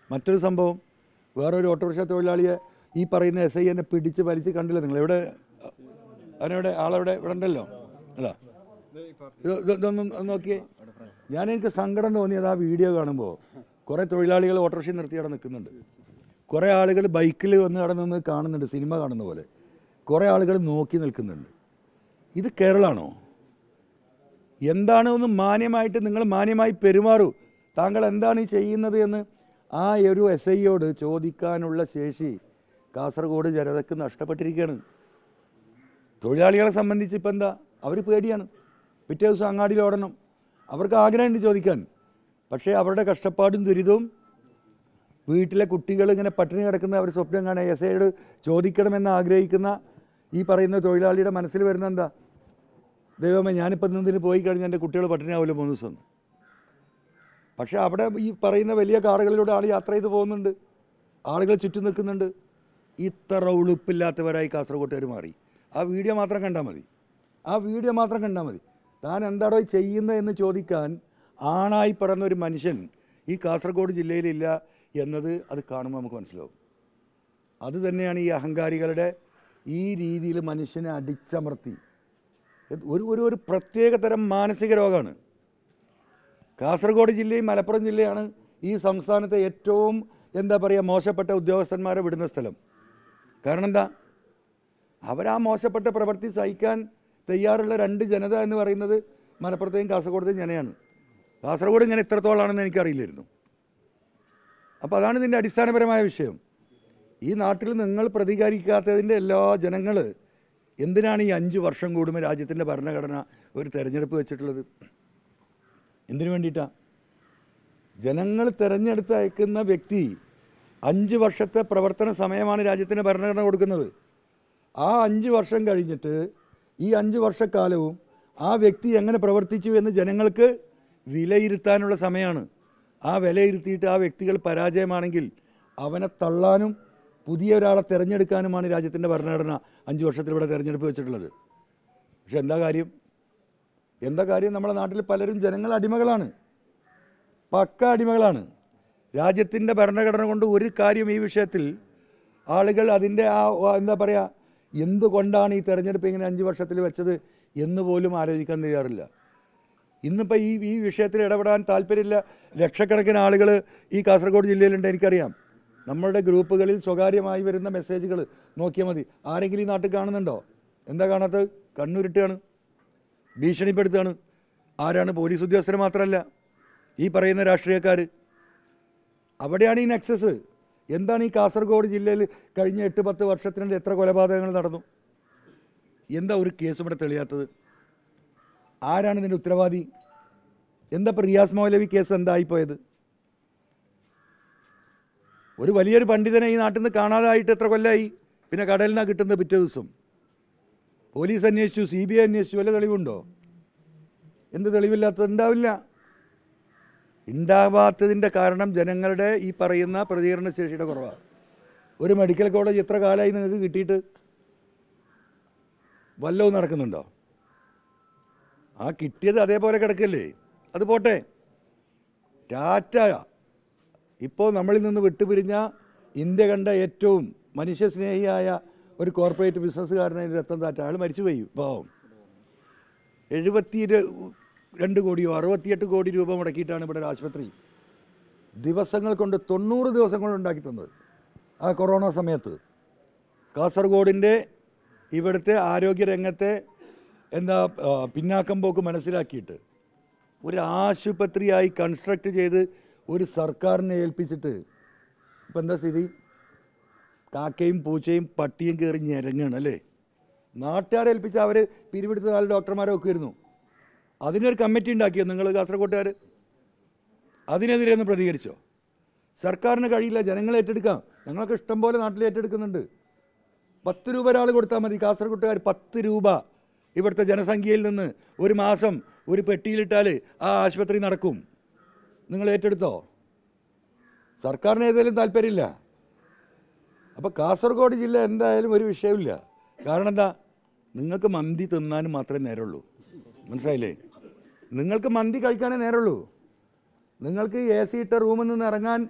മറ്റൊരു സംഭവം വേറൊരു ഓട്ടോറിക്ഷ തൊഴിലാളിയെ ഈ പറയുന്ന എസ് ഐ എന്നെ പിടിച്ച് വലിച്ച് കണ്ടില്ല നിങ്ങൾ എവിടെ അവനെവിടെ ആളെവിടെ ഇവിടെ ഉണ്ടല്ലോ അതാ ഇത് ഇത് ഇതൊന്നും ഒന്ന് നോക്കിയേ ഞാൻ എനിക്ക് സങ്കടം തോന്നിയത് ആ വീഡിയോ കാണുമ്പോൾ കുറേ തൊഴിലാളികൾ ഓട്ടോറിക്ഷ നിർത്തി അവിടെ നിൽക്കുന്നുണ്ട് കുറേ ആളുകൾ ബൈക്കിൽ വന്ന് അവിടെ നിന്ന് കാണുന്നുണ്ട് സിനിമ കാണുന്ന പോലെ കുറേ ആളുകൾ നോക്കി നിൽക്കുന്നുണ്ട് ഇത് കേരളമാണോ എന്താണ് ഒന്ന് മാന്യമായിട്ട് നിങ്ങൾ മാന്യമായി പെരുമാറൂ താങ്കൾ എന്താണ് ഈ ചെയ്യുന്നത് എന്ന് ആ ഒരു എസ് ഐയോട് ചോദിക്കാനുള്ള ശേഷി കാസർഗോഡ് ജനതയ്ക്ക് നഷ്ടപ്പെട്ടിരിക്കുകയാണ് തൊഴിലാളികളെ സംബന്ധിച്ച് ഇപ്പം എന്താ അവർ പേടിയാണ് പിറ്റേ ദിവസം അങ്ങാടിയിൽ ഓടണം അവർക്ക് ആഗ്രഹമുണ്ട് ചോദിക്കാൻ പക്ഷേ അവരുടെ കഷ്ടപ്പാടും ദുരിതവും വീട്ടിലെ കുട്ടികൾ ഇങ്ങനെ പട്ടിണി കിടക്കുന്ന അവർ സ്വപ്നം കാണാൻ എസ് ഐയോട് ചോദിക്കണമെന്ന് ആഗ്രഹിക്കുന്ന ഈ പറയുന്ന തൊഴിലാളിയുടെ മനസ്സിൽ വരുന്ന എന്താ ദൈവമേ ഞാനിപ്പോൾ നിന്നതിന് പോയി കഴിഞ്ഞാൽ എൻ്റെ കുട്ടികൾ പട്ടിണിയാവില്ല മൂന്ന് ദിവസം പക്ഷേ അവിടെ ഈ പറയുന്ന വലിയ കാറുകളിലൂടെ ആൾ യാത്ര ചെയ്ത് പോകുന്നുണ്ട് ആളുകൾ ചുറ്റും നിൽക്കുന്നുണ്ട് ഇത്ര ഉളുപ്പില്ലാത്തവരായി കാസർഗോട്ടുകാർ മാറി ആ വീഡിയോ മാത്രം കണ്ടാൽ മതി ആ വീഡിയോ മാത്രം കണ്ടാൽ മതി താൻ എന്താടോ ചെയ്യുന്നത് എന്ന് ചോദിക്കാൻ ആണായി പിറന്ന ഒരു മനുഷ്യൻ ഈ കാസർഗോഡ് ജില്ലയിലില്ല എന്നത് അത് കാണുമ്പോൾ നമുക്ക് മനസ്സിലാവും അത് തന്നെയാണ് ഈ അഹങ്കാരികളുടെ ഈ രീതിയിൽ മനുഷ്യനെ അടിച്ചമർത്തി ഇത് ഒരു ഒരു ഒരു പ്രത്യേക തരം മാനസിക രോഗമാണ് കാസർഗോഡ് ജില്ലയും മലപ്പുറം ജില്ലയാണ് ഈ സംസ്ഥാനത്തെ ഏറ്റവും എന്താ പറയുക മോശപ്പെട്ട ഉദ്യോഗസ്ഥന്മാരെ വിടുന്ന സ്ഥലം കാരണം എന്താ അവരാ മോശപ്പെട്ട പ്രവൃത്തി സഹിക്കാൻ തയ്യാറുള്ള രണ്ട് ജനത എന്ന് പറയുന്നത് മലപ്പുറത്തെയും കാസർഗോഡത്തെയും ജനയാണ് കാസർഗോഡ് ഇങ്ങനെ ഇത്രത്തോളാണെന്ന് എനിക്കറിയില്ലായിരുന്നു അപ്പോൾ അതാണ് ഇതിൻ്റെ അടിസ്ഥാനപരമായ വിഷയം ഈ നാട്ടിൽ നിങ്ങൾ പ്രതികരിക്കാത്തതിൻ്റെ എല്ലാ ജനങ്ങൾ എന്തിനാണ് ഈ അഞ്ച് വർഷം കൂടുമ്പോൾ രാജ്യത്തിൻ്റെ ഭരണഘടന ഒരു തെരഞ്ഞെടുപ്പ് വെച്ചിട്ടുള്ളത് എന്തിനു വേണ്ടിയിട്ടാണ് ജനങ്ങൾ തിരഞ്ഞെടുത്ത് അയക്കുന്ന വ്യക്തി അഞ്ച് വർഷത്തെ പ്രവർത്തന സമയമാണ് രാജ്യത്തിന് ഭരണഘടന കൊടുക്കുന്നത് ആ അഞ്ച് വർഷം കഴിഞ്ഞിട്ട് ഈ അഞ്ച് വർഷക്കാലവും ആ വ്യക്തി എങ്ങനെ പ്രവർത്തിച്ചു എന്ന് ജനങ്ങൾക്ക് വിലയിരുത്താനുള്ള സമയമാണ് ആ വിലയിരുത്തിയിട്ട് ആ വ്യക്തികൾ പരാജയമാണെങ്കിൽ അവനെ തള്ളാനും പുതിയ ഒരാളെ തിരഞ്ഞെടുക്കാനുമാണ് രാജ്യത്തിൻ്റെ ഭരണഘടന അഞ്ച് വർഷത്തിൽ ഇവിടെ തിരഞ്ഞെടുപ്പ് വെച്ചിട്ടുള്ളത് പക്ഷെ എന്താ കാര്യം എന്താ കാര്യം നമ്മുടെ നാട്ടിൽ പലരും ജനങ്ങൾ അടിമകളാണ് പക്ക അടിമകളാണ് രാജ്യത്തിൻ്റെ ഭരണഘടന കൊണ്ട് ഒരു കാര്യം ഈ വിഷയത്തിൽ ആളുകൾ അതിൻ്റെ ആ ആ എന്താ പറയുക എന്തുകൊണ്ടാണ് ഈ തെരഞ്ഞെടുപ്പ് ഇങ്ങനെ അഞ്ച് വർഷത്തിൽ വെച്ചത് എന്ന് പോലും ആലോചിക്കാൻ തയ്യാറില്ല ഇന്നിപ്പോൾ ഈ ഈ വിഷയത്തിൽ ഇടപെടാൻ താല്പര്യമില്ല ലക്ഷക്കണക്കിന് ആളുകൾ ഈ കാസർഗോഡ് ജില്ലയിലുണ്ട് എനിക്കറിയാം നമ്മളുടെ ഗ്രൂപ്പുകളിൽ സ്വകാര്യമായി വരുന്ന മെസ്സേജുകൾ നോക്കിയാൽ മതി ആരെങ്കിലും ഈ നാട്ടിൽ കാണുന്നുണ്ടോ എന്താ കാണാത്തത് കണ്ണുരുട്ടാണ് ഭീഷണിപ്പെടുത്തുകയാണ് ആരാണ് പോലീസ് ഉദ്യോഗസ്ഥർ മാത്രമല്ല ഈ പറയുന്ന രാഷ്ട്രീയക്കാർ അവിടെയാണ് ഈ നെക്സസ് എന്താണ് ഈ കാസർഗോഡ് ജില്ലയിൽ കഴിഞ്ഞ എട്ട് പത്ത് വർഷത്തിനുള്ളിൽ എത്ര കൊലപാതകങ്ങൾ നടന്നു എന്താ ഒരു കേസ് ഇവിടെ തെളിയാത്തത് ആരാണ് ഇതിൻ്റെ ഉത്തരവാദി എന്താ ഇപ്പോൾ റിയാസ് മൗലവി കേസ് എന്തായിപ്പോയത് ഒരു വലിയൊരു പണ്ഡിതനെ ഈ നാട്ടിൽ നിന്ന് കാണാതായിട്ട് എത്ര കൊല്ലമായി പിന്നെ കടലിൽ നിന്നാണ് കിട്ടുന്നത് പിറ്റേ ദിവസം പോലീസ് അന്വേഷിച്ചു സി ബി ഐ അന്വേഷിച്ചു വല്ല തെളിവുണ്ടോ എന്ത് തെളിവില്ലാത്തത് ഉണ്ടാവില്ല ഉണ്ടാവാത്തതിൻ്റെ കാരണം ജനങ്ങളുടെ ഈ പറയുന്ന പ്രതികരണ ശേഷിയുടെ കുറവാണ് ഒരു മെഡിക്കൽ കോളേജ് എത്ര കാലമായി നിങ്ങൾക്ക് കിട്ടിയിട്ട് വല്ലവും നടക്കുന്നുണ്ടോ ആ കിട്ടിയത് അതേപോലെ കിടക്കല്ലേ അത് പോട്ടെ ടാറ്റ ഇപ്പോൾ നമ്മളിൽ നിന്ന് വിട്ടുപിരിഞ്ഞ ഇന്ത്യ കണ്ട ഏറ്റവും മനുഷ്യസ്നേഹിയായ ഒരു കോർപ്പറേറ്റ് ബിസിനസ്സുകാരനെ രത്തൻ ടാറ്റ അയാൾ മരിച്ചുപോയി പാവം എഴുപത്തി ര- രണ്ട് കോടിയോ അറുപത്തിയെട്ട് കോടി രൂപ മുടക്കിയിട്ടാണ് ഇവിടെ ഒരു ആശുപത്രി ദിവസങ്ങൾ കൊണ്ട് തൊണ്ണൂറ് ദിവസം കൊണ്ട് ഉണ്ടാക്കി തന്നത് ആ കൊറോണ സമയത്ത് കാസർഗോഡിൻ്റെ ഇവിടുത്തെ ആരോഗ്യരംഗത്തെ എന്താ ആ, പിന്നാക്കം പോക്ക് മനസ്സിലാക്കിയിട്ട് ഒരു ആശുപത്രിയായി കൺസ്ട്രക്റ്റ് ചെയ്ത് ഒരു സർക്കാരിനെ ഏൽപ്പിച്ചിട്ട് ഇപ്പം എന്താ സ്ഥിതി കാക്കയും പൂച്ചയും പട്ടിയും കയറി ഞെരങ്ങാണ് അല്ലേ നാട്ടുകാരെ ഏൽപ്പിച്ച അവർ പിരിവെടുത്ത നാല് ഡോക്ടർമാരെ വെക്കുമായിരുന്നു അതിനൊരു കമ്മിറ്റി ഉണ്ടാക്കിയോ നിങ്ങൾ കാസർഗോട്ടുകാർ അതിനെതിരെ ഒന്ന് പ്രതികരിച്ചോ സർക്കാരിന് കഴിയില്ല ജനങ്ങൾ ഏറ്റെടുക്കാം ഞങ്ങളൊക്കെ ഇഷ്ടം പോലെ നാട്ടിൽ ഏറ്റെടുക്കുന്നുണ്ട് പത്ത് രൂപ ഒരാൾ കൊടുത്താൽ മതി കാസർഗോട്ടുകാർ പത്ത് രൂപ ഇവിടുത്തെ ജനസംഖ്യയിൽ നിന്ന് ഒരു മാസം ഒരു പെട്ടിയിലിട്ടാൽ ആ ആശുപത്രി നടക്കും നിങ്ങൾ ഏറ്റെടുത്തോ സർക്കാരിന് ഏതായാലും താല്പര്യമില്ല അപ്പോൾ കാസർഗോഡ് ജില്ല എന്തായാലും ഒരു വിഷയമില്ല കാരണം എന്താ നിങ്ങൾക്ക് മന്തി തിന്നാനും മാത്രമേ നേരമുള്ളൂ മനസ്സിലായില്ലേ നിങ്ങൾക്ക് മന്തി കഴിക്കാനേ നേരമുള്ളൂ നിങ്ങൾക്ക് എ സി ഇട്ട റൂമിൽ നിന്ന് ഇറങ്ങാൻ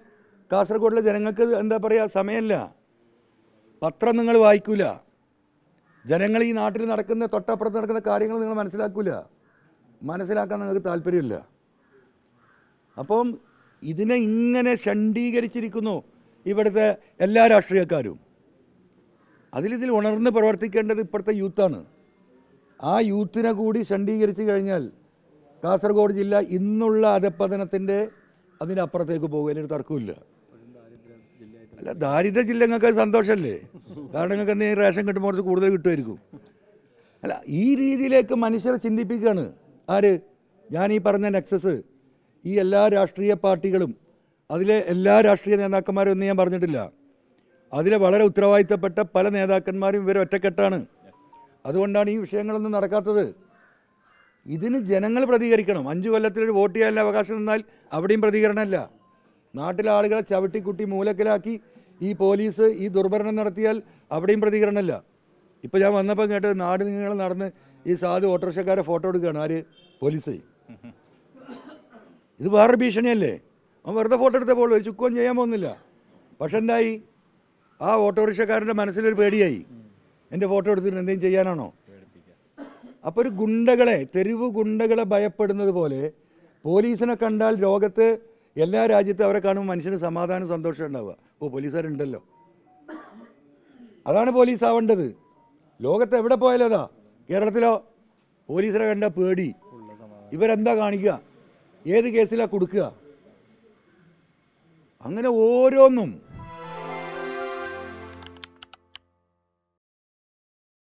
കാസർഗോഡിലെ ജനങ്ങൾക്ക് എന്താ പറയുക സമയമല്ല പത്രം നിങ്ങൾ വായിക്കൂല ജനങ്ങൾ ഈ നാട്ടിൽ നടക്കുന്ന തൊട്ടപ്പുറത്ത് നടക്കുന്ന കാര്യങ്ങൾ നിങ്ങൾ മനസ്സിലാക്കൂല മനസ്സിലാക്കാൻ നിങ്ങൾക്ക് താല്പര്യമില്ല അപ്പം ഇതിനെ ഇങ്ങനെ ഷണ്ഡീകരിച്ചിരിക്കുന്നു ഇവിടുത്തെ എല്ലാ രാഷ്ട്രീയക്കാരും അതിലിതിൽ ഉണർന്ന് പ്രവർത്തിക്കേണ്ടത് ഇപ്പോഴത്തെ യൂത്താണ് ആ യൂത്തിനെ കൂടി ഷണ്ഡീകരിച്ച് കഴിഞ്ഞാൽ കാസർഗോഡ് ജില്ല ഇന്നുള്ള അധപ്പതനത്തിൻ്റെ അതിനപ്പുറത്തേക്ക് പോകും അതിനൊരു തർക്കമില്ല അല്ല ദാരിദ്ര്യ ജില്ല നിങ്ങൾക്ക് സന്തോഷമല്ലേ കാരണം നിങ്ങൾക്ക് എന്തെങ്കിലും റേഷൻ കിട്ടുമ്പോൾ കുറച്ച് കൂടുതൽ കിട്ടുമായിരിക്കും അല്ല ഈ രീതിയിലേക്ക് മനുഷ്യരെ ചിന്തിപ്പിക്കുകയാണ് ആര് ഞാൻ ഈ പറഞ്ഞ നെക്സസ് ഈ എല്ലാ രാഷ്ട്രീയ പാർട്ടികളും അതിലെ എല്ലാ രാഷ്ട്രീയ നേതാക്കന്മാരും ഒന്നും ഞാൻ പറഞ്ഞിട്ടില്ല അതിലെ വളരെ ഉത്തരവാദിത്തപ്പെട്ട പല നേതാക്കന്മാരും ഇവർ ഒറ്റക്കെട്ടാണ് അതുകൊണ്ടാണ് ഈ വിഷയങ്ങളൊന്നും നടക്കാത്തത് ഇതിന് ജനങ്ങൾ പ്രതികരിക്കണം അഞ്ചു കൊല്ലത്തിലൊരു വോട്ട് ചെയ്യാനുള്ള അവകാശം നിന്നാൽ അവിടെയും പ്രതികരണമല്ല നാട്ടിലെ ആളുകളെ ചവിട്ടിക്കുട്ടി മൂലക്കിലാക്കി ഈ പോലീസ് ഈ ദുർഭരണം നടത്തിയാൽ അവിടെയും പ്രതികരണമല്ല ഇപ്പോൾ ഞാൻ വന്നപ്പോൾ കേട്ടത് നാട് നിങ്ങൾ നടന്ന് ഈ സാധു ഓട്ടോറിക്ഷക്കാരെ ഫോട്ടോ എടുക്കുകയാണ് ആര് പോലീസ് ഇത് വേറെ ഭീഷണിയല്ലേ അവൻ വെറുതെ ഫോട്ടോ എടുത്തപ്പോൾ ഒരു ചുക്കവും ചെയ്യാൻ പോകുന്നില്ല പക്ഷെ എന്തായി ആ ഓട്ടോറിക്ഷക്കാരൻ്റെ മനസ്സിലൊരു പേടിയായി എൻ്റെ ഫോട്ടോ എടുത്തിട്ട് എന്തെങ്കിലും ചെയ്യാനാണോ അപ്പോൾ ഒരു ഗുണ്ടകളെ തെരുവ് ഗുണ്ടകളെ ഭയപ്പെടുന്നത് പോലെ പോലീസിനെ കണ്ടാൽ ലോകത്ത് എല്ലാ രാജ്യത്തും അവരെ കാണുമ്പോൾ മനുഷ്യന് സമാധാനം സന്തോഷം ഉണ്ടാവുക ഓ പോലീസുകാരുണ്ടല്ലോ അതാണ് പോലീസ് ആവേണ്ടത് ലോകത്ത് എവിടെ പോയാലും അതാ കേരളത്തിലോ പോലീസിനെ കണ്ട പേടി ഇവരെന്താ കാണിക്കുക ഏത് കേസിലാ കൊടുക്കുക അങ്ങനെ ഓരോന്നും